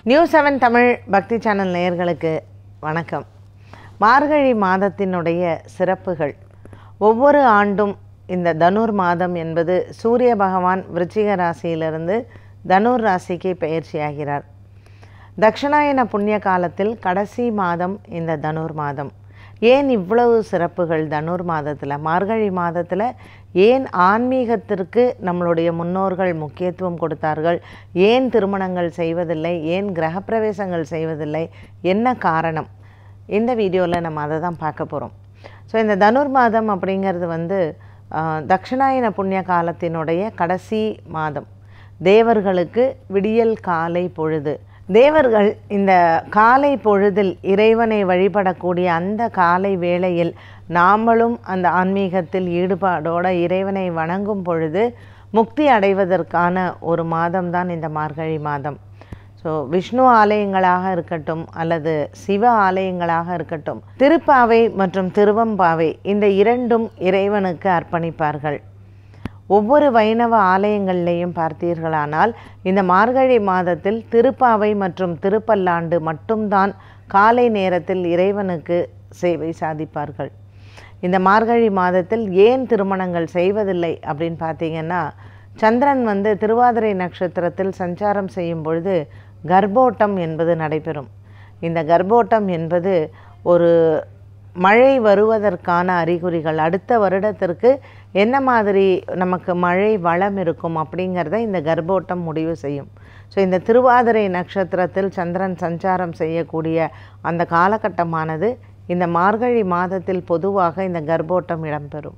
news seven Tamil பக்தி channel நேயர்களுக்கு வணக்கம் மார்கழி மாதத்தினுடைய சிறப்புகள் ஒவ்வொரு ஆண்டும் இந்த தனுர் மாதம் என்பது சூரிய பகவான் விருச்சிக ராசியிலிருந்து தனுர் ராசிக்கு பயிற்சியாகிறார் தக்ஷணாயன புண்ணிய காலத்தில் கடைசி மாதம் இந்த தனுர் மாதம் ஏன் இவ்வளவு சிறப்புகள் தனுர் மாதத்தில் மார்கழி மாதத்தில் ஏன் ஆன்மீகத்திற்கு நம்மளுடைய முன்னோர்கள் முக்கியத்துவம் கொடுத்தார்கள் ஏன் திருமணங்கள் செய்வதில்லை ஏன் கிரகப்பிரவேசங்கள் செய்வதில்லை என்ன காரணம் இந்த வீடியோவில் நம்ம அதை தான் பார்க்க போகிறோம் ஸோ இந்த தனுர் மாதம் அப்படிங்கிறது வந்து ஆஹ், தக்ஷணாயன புண்ணிய காலத்தினுடைய கடைசி மாதம் தேவர்களுக்கு விடியல் காலை பொழுது தேவர்கள் இந்த காலை பொழுதில் இறைவனை வழிபடக்கூடிய அந்த காலை வேளையில் நாமளும் அந்த ஆன்மீகத்தில் ஈடுபாடோட இறைவனை வணங்கும் பொழுது முக்தி அடைவதற்கான ஒரு மாதம்தான் இந்த மார்கழி மாதம் ஸோ விஷ்ணு ஆலயங்களாக இருக்கட்டும் அல்லது சிவ ஆலயங்களாக இருக்கட்டும் திருப்பாவை மற்றும் திருவம்பாவை இந்த இரண்டும் இறைவனுக்கு அர்ப்பணிப்பார்கள் ஒவ்வொரு வைணவ ஆலயங்கள்லேயும் பார்த்தீர்களானால் இந்த மார்கழி மாதத்தில் திருப்பாவை மற்றும் திருப்பல்லாண்டு மட்டும்தான் காலை நேரத்தில் இறைவனுக்கு சேவை சாதிப்பார்கள் இந்த மார்கழி மாதத்தில் ஏன் திருமணங்கள் செய்வதில்லை அப்படின்னு பார்த்தீங்கன்னா சந்திரன் வந்து திருவாதிரை நட்சத்திரத்தில் சஞ்சாரம் செய்யும் பொழுது கர்ப்போட்டம் என்பது நடைபெறும் இந்த கர்ப்போட்டம் என்பது ஒரு மழை வருவதற்கான அறிகுறிகள் அடுத்த வருடத்திற்கு என்ன மாதிரி நமக்கு மழை வளம் இருக்கும் அப்படிங்கிறத இந்த கர்ப்போட்டம் முடிவு செய்யும் ஸோ இந்த திருவாதிரை நட்சத்திரத்தில் சந்திரன் சஞ்சாரம் செய்யக்கூடிய அந்த காலகட்டமானது இந்த மார்கழி மாதத்தில் பொதுவாக இந்த கர்ப்போட்டம் இடம்பெறும்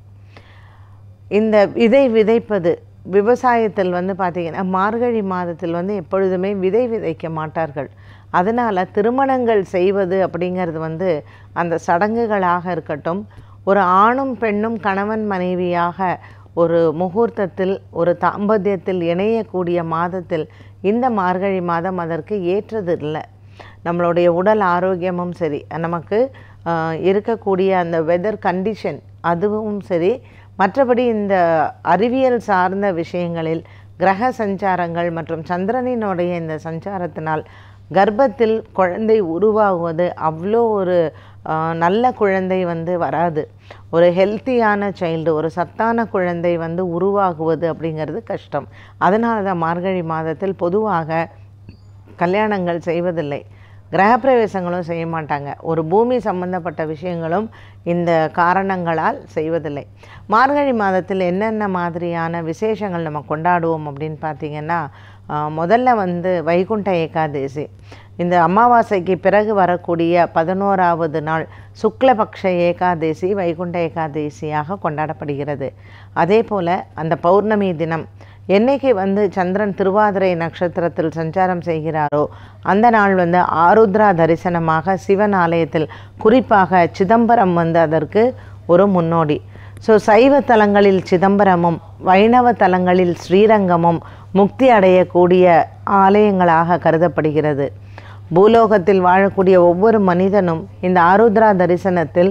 இந்த விதை விதைப்பது விவசாயத்தில் வந்து பார்த்திங்கன்னா மார்கழி மாதத்தில் வந்து எப்பொழுதுமே விதை விதைக்க மாட்டார்கள் அதனால் திருமணங்கள் செய்வது அப்படிங்கிறது வந்து அந்த சடங்குகளாக இருக்கட்டும் ஒரு ஆணும் பெண்ணும் கணவன் மனைவியாக ஒரு முகூர்த்தத்தில் ஒரு தாம்பத்தியத்தில் இணையக்கூடிய மாதத்தில் இந்த மார்கழி மாதம் அதற்கு ஏற்றது இல்லை நம்மளுடைய உடல் ஆரோக்கியமும் சரி நமக்கு ஆஹ், இருக்கக்கூடிய அந்த வெதர் கண்டிஷன் அதுவும் சரி மற்றபடி இந்த அறிவியல் சார்ந்த விஷயங்களில் கிரக சஞ்சாரங்கள் மற்றும் சந்திரனினுடைய இந்த சஞ்சாரத்தினால் கர்ப்பத்தில் குழந்தை உருவாகுவது அவ்வளோ ஒரு ஆஹ், நல்ல குழந்தை வந்து வராது ஒரு ஹெல்த்தியான சைல்டு ஒரு சத்தான குழந்தை வந்து உருவாகுவது அப்படிங்கிறது கஷ்டம் அதனால தான் மார்கழி மாதத்தில் பொதுவாக கல்யாணங்கள் செய்வதில்லை கிரகப்பிரவேசங்களும் செய்ய மாட்டாங்க ஒரு பூமி சம்பந்தப்பட்ட விஷயங்களும் இந்த காரணங்களால் செய்வதில்லை மார்கழி மாதத்தில் என்னென்ன மாதிரியான விசேஷங்கள் நம்ம கொண்டாடுவோம் அப்படின்னு பார்த்தீங்கன்னா ஆஹ், முதல்ல வந்து வைகுண்ட ஏகாதேசி இந்த அமாவாசைக்கு பிறகு வரக்கூடிய பதினோராவது நாள் சுக்லபக்ஷ ஏகாதேசி வைகுண்ட ஏகாதேசியாக கொண்டாடப்படுகிறது அதே போல் அந்த பௌர்ணமி தினம் என்னைக்கு வந்து சந்திரன் திருவாதிரை நட்சத்திரத்தில் சஞ்சாரம் செய்கிறாரோ அந்த நாள் வந்து ஆருத்ரா தரிசனமாக சிவன் ஆலயத்தில் குறிப்பாக சிதம்பரம் வந்து அதற்கு ஒரு முன்னோடி ஸோ சைவ தலங்களில் சிதம்பரமும் வைணவ தலங்களில் ஸ்ரீரங்கமும் முக்தி அடையக்கூடிய ஆலயங்களாக கருதப்படுகிறது பூலோகத்தில் வாழக்கூடிய ஒவ்வொரு மனிதனும் இந்த ஆருத்ரா தரிசனத்தில்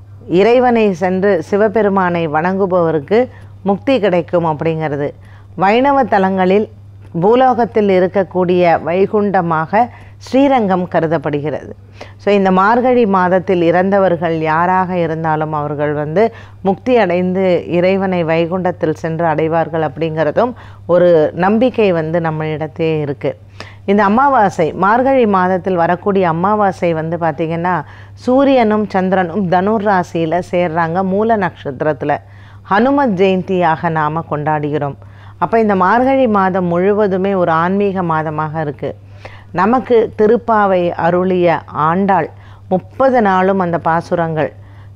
இறைவனை சென்று சிவபெருமானை வணங்குபவருக்கு முக்தி கிடைக்கும் அப்படிங்கிறது வைணவ தலங்களில் பூலோகத்தில் இருக்கக்கூடிய வைகுண்டமாக ஸ்ரீரங்கம் கருதப்படுகிறது ஸோ இந்த மார்கழி மாதத்தில் இறந்தவர்கள் யாராக இருந்தாலும் அவர்கள் வந்து முக்தி அடைந்து இறைவனை வைகுண்டத்தில் சென்று அடைவார்கள் அப்படிங்கிறதும் ஒரு நம்பிக்கை வந்து நம்மளிடத்தே இருக்குது இந்த அமாவாசை மார்கழி மாதத்தில் வரக்கூடிய அமாவாசை வந்து பார்த்திங்கன்னா சூரியனும் சந்திரனும் தனுர் ராசியில் சேர்றாங்க மூல நட்சத்திரத்தில் ஹனுமத் ஜெயந்தியாக நாம் கொண்டாடுகிறோம் அப்போ இந்த மார்கழி மாதம் முழுவதுமே ஒரு ஆன்மீக மாதமாக இருக்குது நமக்கு திருப்பாவை அருளிய ஆண்டாள் முப்பது நாளும் அந்த பாசுரங்கள்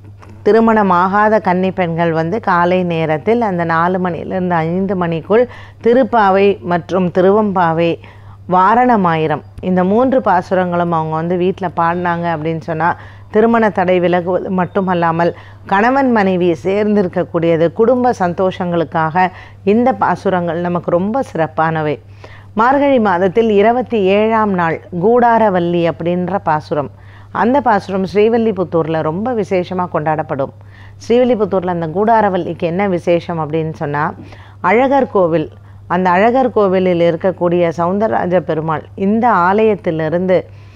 திருமணமாகாத கன்னி பெண்கள் வந்து காலை நேரத்தில் அந்த நாலு மணிலேருந்து ஐந்து மணிக்குள் திருப்பாவை மற்றும் திருவம்பாவை வாரணமாயிரம் இந்த மூன்று பாசுரங்களும் அவங்க வந்து வீட்டில் பாடினாங்க அப்படின்னு சொன்னால் திருமண தடை விலகுவது மட்டுமல்லாமல் கணவன் மனைவி சேர்ந்திருக்கக்கூடியது குடும்ப சந்தோஷங்களுக்காக இந்த பாசுரங்கள் நமக்கு ரொம்ப சிறப்பானவை மார்கழி மாதத்தில் இருபத்தி ஏழாம் நாள் கூடாரவல்லி அப்படின்ற பாசுரம் அந்த பாசுரம் ஸ்ரீவில்லிபுத்தூரில் ரொம்ப விசேஷமாக கொண்டாடப்படும் ஸ்ரீவில்லிபுத்தூரில் அந்த கூடாரவல்லிக்கு என்ன விசேஷம் அப்படின்னு சொன்னால் அழகர் கோவில் அந்த அழகர் கோவிலில் இருக்கக்கூடிய சவுந்தரராஜ பெருமாள் இந்த ஆலயத்திலிருந்து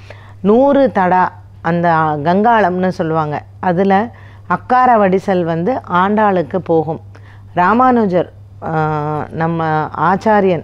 நூறு தடா அந்த கங்காளம்னு சொல்லுவாங்க அதில் அக்கார வடிசல் வந்து ஆண்டாளுக்கு போகும் ராமானுஜர் ஆஹ், நம்ம ஆச்சாரியன்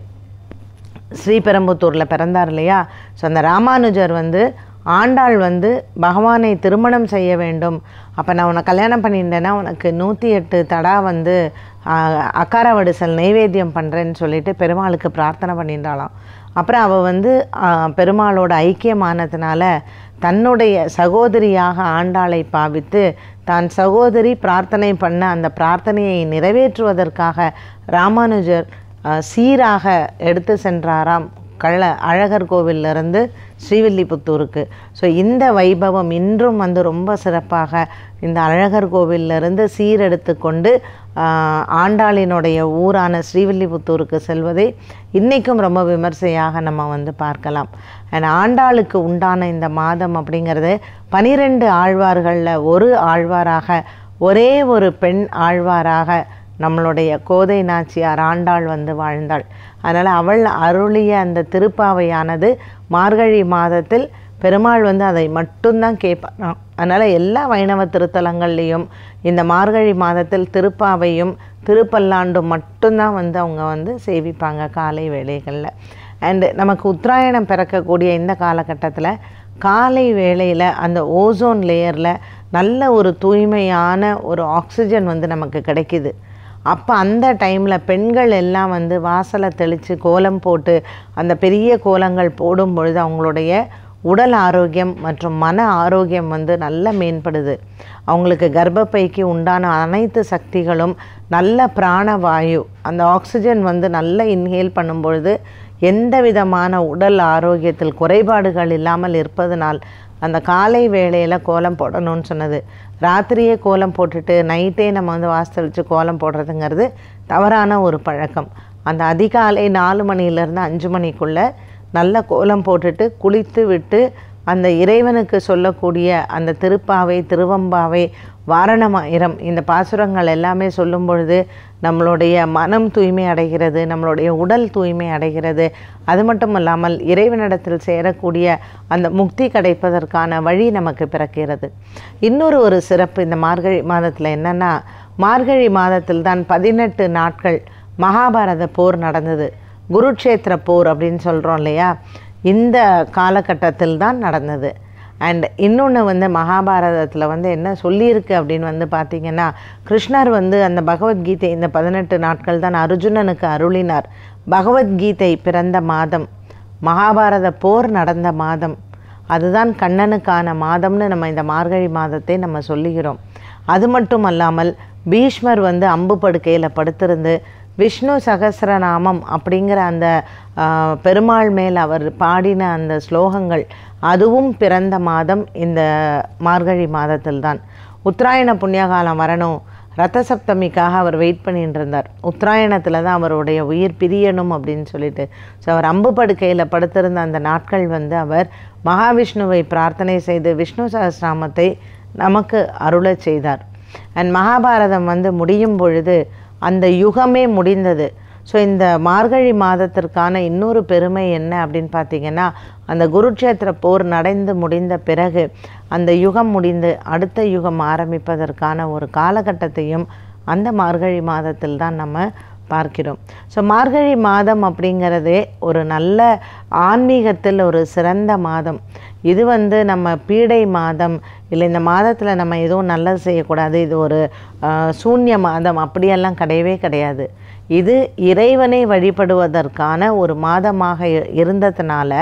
ஸ்ரீபெரும்புத்தூரில் பிறந்தார் இல்லையா ஸோ அந்த ராமானுஜர் வந்து ஆண்டாள் வந்து பகவானை திருமணம் செய்ய வேண்டும் அப்போ நான் உன்னை கல்யாணம் பண்ணிட்டேன்னா உனக்கு நூற்றி எட்டு தடா வந்து ஆஹ், அக்கார வடிசல் நைவேத்தியம் பண்ணுறேன்னு சொல்லிட்டு பெருமாளுக்கு பிரார்த்தனை பண்ணிட்டாளாம் அப்புறம் அவள் வந்து ஆஹ், பெருமாளோட ஐக்கியமானதுனால தன்னுடைய சகோதரியாக ஆண்டாளை பாவித்து தான் சகோதரி பிரார்த்தனை பண்ண அந்த பிரார்த்தனையை நிறைவேற்றுவதற்காக ராமானுஜர் அஹ், சீராக எடுத்து சென்றாராம் கள்ள அழகர் கோவிலிருந்து ஸ்ரீவில்லிபுத்தூருக்கு ஸோ இந்த வைபவம் இன்றும் வந்து ரொம்ப சிறப்பாக இந்த அழகர் கோவிலிருந்து சீரெடுத்து கொண்டு ஆஹ், ஆண்டாளினுடைய ஊரான ஸ்ரீவில்லிபுத்தூருக்கு செல்வதை இன்றைக்கும் ரொம்ப விமர்சையாக நம்ம வந்து பார்க்கலாம் அண்ட் ஆண்டாளுக்கு உண்டான இந்த மாதம் அப்படிங்கிறது பனிரெண்டு ஆழ்வார்களில் ஒரு ஆழ்வாராக ஒரே ஒரு பெண் ஆழ்வாராக நம்மளுடைய கோதை நாச்சியார் ஆண்டாள் வந்து வாழ்ந்தாள் அதனால் அவள் அருளிய அந்த திருப்பாவையானது மார்கழி மாதத்தில் பெருமாள் வந்து அதை மட்டும்தான் கேட்பாராம் அதனால் எல்லா வைணவ திருத்தலங்கள்லேயும் இந்த மார்கழி மாதத்தில் திருப்பாவையும் திருப்பல்லாண்டும் மட்டும்தான் வந்து அவங்க வந்து சேவிப்பாங்க காலை வேளைகளில் அண்டு நமக்கு உத்தராயணம் பிறக்கக்கூடிய இந்த காலகட்டத்தில் காலை வேளையில் அந்த ஓசோன் லேயரில் நல்ல ஒரு தூய்மையான ஒரு ஆக்சிஜன் வந்து நமக்கு கிடைக்குது அப்போ அந்த டைமில் பெண்கள் எல்லாம் வந்து வாசலை தெளித்து கோலம் போட்டு அந்த பெரிய கோலங்கள் போடும் பொழுது அவங்களுடைய உடல் ஆரோக்கியம் மற்றும் மன ஆரோக்கியம் வந்து நல்ல மேம்படுது அவங்களுக்கு கர்ப்பப்பைக்கு உண்டான அனைத்து சக்திகளும் நல்ல பிராணவாயு அந்த ஆக்சிஜன் வந்து நல்ல இன்ஹேல் பண்ணும் பொழுது எந்த விதமான உடல் ஆரோக்கியத்தில் குறைபாடுகள் இல்லாமல் இருப்பதனால் அந்த காலை வேளையில் கோலம் போடணும்னு சொன்னது ராத்திரியே கோலம் போட்டுட்டு நைட்டே நம்ம வந்து வாசலிச்சு கோலம் போடுறதுங்கிறது தவறான ஒரு பழக்கம் அந்த அதிகாலை நாலு மணியிலேருந்து அஞ்சு மணிக்குள்ளே நல்ல கோலம் போட்டுட்டு குளித்து விட்டு அந்த இறைவனுக்கு சொல்லக்கூடிய அந்த திருப்பாவை திருவம்பாவை வாரணமாயிரம் இந்த பாசுரங்கள் எல்லாமே சொல்லும் பொழுது நம்மளுடைய மனம் தூய்மை அடைகிறது நம்மளுடைய உடல் தூய்மை அடைகிறது அது மட்டும் இல்லாமல் இறைவனிடத்தில் சேரக்கூடிய அந்த முக்தி கிடைப்பதற்கான வழி நமக்கு பிறக்கிறது இன்னொரு ஒரு சிறப்பு இந்த மார்கழி மாதத்தில் என்னென்னா மார்கழி மாதத்தில் தான் பதினெட்டு நாட்கள் மகாபாரத போர் நடந்தது குருட்சேத்திர போர் அப்படின்னு சொல்கிறோம் இல்லையா இந்த காலகட்டத்தில் தான் நடந்தது அண்ட் இன்னொன்று வந்து மகாபாரதத்தில் வந்து என்ன சொல்லியிருக்கு அப்படின்னு வந்து பார்த்திங்கன்னா கிருஷ்ணர் வந்து அந்த பகவத்கீதை இந்த பதினெட்டு நாட்கள் தான் அர்ஜுனனுக்கு அருளினார் பகவத்கீதை பிறந்த மாதம் மகாபாரத போர் நடந்த மாதம் அதுதான் கண்ணனுக்கான மாதம்னு நம்ம இந்த மார்கழி மாதத்தை நம்ம சொல்லுகிறோம் அது மட்டும் அல்லாமல் பீஷ்மர் வந்து அம்பு படுக்கையில் படுத்திருந்து விஷ்ணு சகஸ்ரநாமம் அப்படிங்கிற அந்த ஆ, பெருமாள் மேல் அவர் பாடின அந்த ஸ்லோகங்கள் அதுவும் பிறந்த மாதம் இந்த மார்கழி மாதத்தில் தான் உத்தராயண புண்ணியகாலம் வரணும் ரத்த சப்தமிக்காக அவர் வெயிட் பண்ணிட்டு இருந்தார் உத்தராயணத்தில் தான் அவருடைய உயிர் பிரியணும் அப்படின்னு சொல்லிட்டு ஸோ அவர் அம்பு படுக்கையில் படுத்திருந்த அந்த நாட்கள் வந்து அவர் மகாவிஷ்ணுவை பிரார்த்தனை செய்து விஷ்ணு சகஸ்ராமத்தை நமக்கு அருளச் செய்தார் அண்ட் மகாபாரதம் வந்து முடியும் பொழுது அந்த யுகமே முடிந்தது ஸோ இந்த மார்கழி மாதத்திற்கான இன்னொரு பெருமை என்ன அப்படின்னு பார்த்தீங்கன்னா அந்த குருட்சேத்திர போர் நடந்து முடிந்த பிறகு அந்த யுகம் முடிந்து அடுத்த யுகம் ஆரம்பிப்பதற்கான ஒரு காலகட்டத்தையும் அந்த மார்கழி மாதத்தில் தான் நம்ம பார்க்கிறோம் ஸோ மார்கழி மாதம் அப்படிங்கிறதே ஒரு நல்ல ஆன்மீகத்தில் ஒரு சிறந்த மாதம் இது வந்து நம்ம பீடை மாதம் இல்லை இந்த மாதத்தில் நம்ம எதுவும் நல்லது செய்யக்கூடாது இது ஒரு ஆஹ், சூன்ய மாதம் அப்படியெல்லாம் கிடையவே கிடையாது இது இறைவனை வழிபடுவதற்கான ஒரு மாதமாக இ- இருந்ததுனால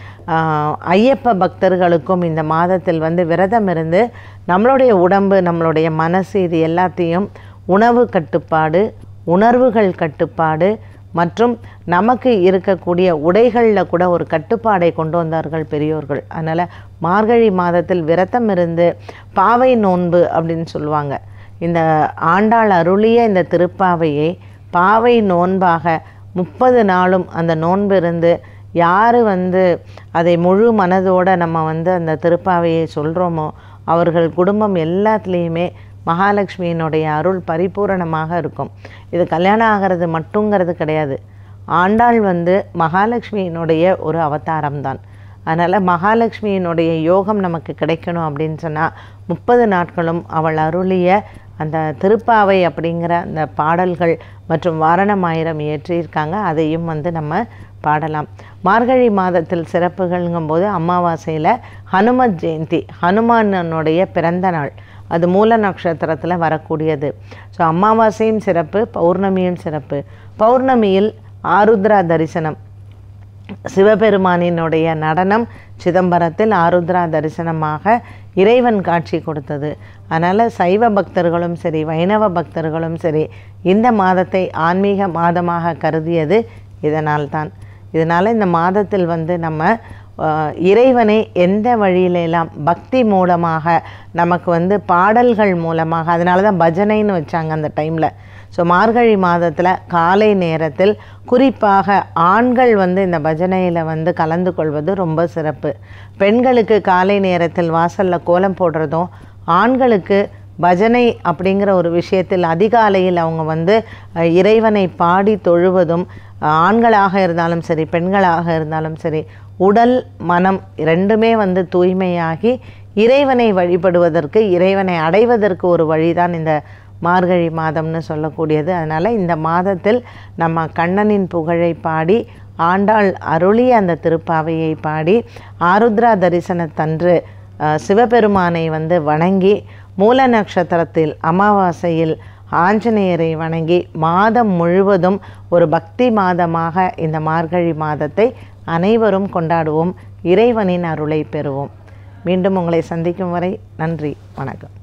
ஆஹ், ஐயப்ப பக்தர்களுக்கும் இந்த மாதத்தில் வந்து விரதம் இருந்து நம்மளுடைய உடம்பு நம்மளுடைய மனசு இது எல்லாத்தையும் உணவு கட்டுப்பாடு உணர்வுகள் கட்டுப்பாடு மற்றும் நமக்கு இருக்கக்கூடிய உடைகளில் கூட ஒரு கட்டுப்பாடை கொண்டு வந்தார்கள் பெரியோர்கள் அதனால் மார்கழி மாதத்தில் விரதம் இருந்து பாவை நோன்பு அப்படின்னு சொல்லுவாங்க இந்த ஆண்டாள் அருளிய இந்த திருப்பாவையை பாவை நோன்பாக முப்பது நாளும் அந்த நோன்பு இருந்து யார் வந்து அதை முழு மனதோடு நம்ம வந்து அந்த திருப்பாவையை சொல்கிறோமோ அவர்கள் குடும்பம் எல்லாத்துலேயுமே மகாலட்சுமியினுடைய அருள் பரிபூரணமாக இருக்கும் இது கல்யாணம் ஆகிறது மட்டுங்கிறது கிடையாது ஆண்டாள் வந்து மகாலட்சுமியினுடைய ஒரு அவதாரம்தான் அதனால் மகாலட்சுமியினுடைய யோகம் நமக்கு கிடைக்கணும் அப்படின்னு சொன்னால் முப்பது நாட்களும் அவள் அருளிய அந்த திருப்பாவை அப்படிங்கிற அந்த பாடல்கள் மற்றும் வாரணமாயிரம் இயற்றியிருக்காங்க அதையும் வந்து நம்ம பாடலாம் மார்கழி மாதத்தில் சிறப்புகள்ங்கும்போது அமாவாசையில் ஹனுமத் ஜெயந்தி ஹனுமானனுடைய பிறந்த நாள் அது மூல நட்சத்திரத்தில் வரக்கூடியது ஸோ அமாவாசையும் சிறப்பு பௌர்ணமியும் சிறப்பு பௌர்ணமியில் ஆருத்ரா தரிசனம் சிவபெருமானினுடைய நடனம் சிதம்பரத்தில் ஆருத்ரா தரிசனமாக இறைவன் காட்சி கொடுத்தது அதனால் சைவ பக்தர்களும் சரி வைணவ பக்தர்களும் சரி இந்த மாதத்தை ஆன்மீக மாதமாக கருதியது இதனால்தான் இதனால் இந்த மாதத்தில் வந்து நம்ம அஹ், இறைவனை எந்த வழியிலெல்லாம் பக்தி மூலமாக நமக்கு வந்து பாடல்கள் மூலமாக அதனால தான் பஜனைன்னு வச்சாங்க அந்த டைமில் ஸோ மார்கழி மாதத்தில் காலை நேரத்தில் குறிப்பாக ஆண்கள் வந்து இந்த பஜனையில் வந்து கலந்து கொள்வது ரொம்ப சிறப்பு பெண்களுக்கு காலை நேரத்தில் வாசலில் கோலம் போடுறதும் ஆண்களுக்கு பஜனை அப்படிங்கிற ஒரு விஷயத்தில் அதிகாலையில் அவங்க வந்து அஹ், இறைவனை பாடி தொழுவதும் அஹ், ஆண்களாக இருந்தாலும் சரி பெண்களாக இருந்தாலும் சரி உடல் மனம் ரெண்டுமே வந்து தூய்மையாகி இறைவனை வழிபடுவதற்கு இறைவனை அடைவதற்கு ஒரு வழிதான் இந்த மார்கழி மாதம்னு சொல்லக்கூடியது அதனால் இந்த மாதத்தில் நம்ம கண்ணனின் புகழை பாடி ஆண்டாள் அருளிய அந்த திருப்பாவையை பாடி ஆருத்ரா தரிசனத்தன்று அஹ், சிவபெருமானை வந்து வணங்கி மூல நட்சத்திரத்தில் அமாவாசையில் ஆஞ்சநேயரை வணங்கி மாதம் முழுவதும் ஒரு பக்தி மாதமாக இந்த மார்கழி மாதத்தை அனைவரும் கொண்டாடுவோம் இறைவனின் அருளை பெறுவோம் மீண்டும் உங்களை சந்திக்கும் வரை நன்றி வணக்கம்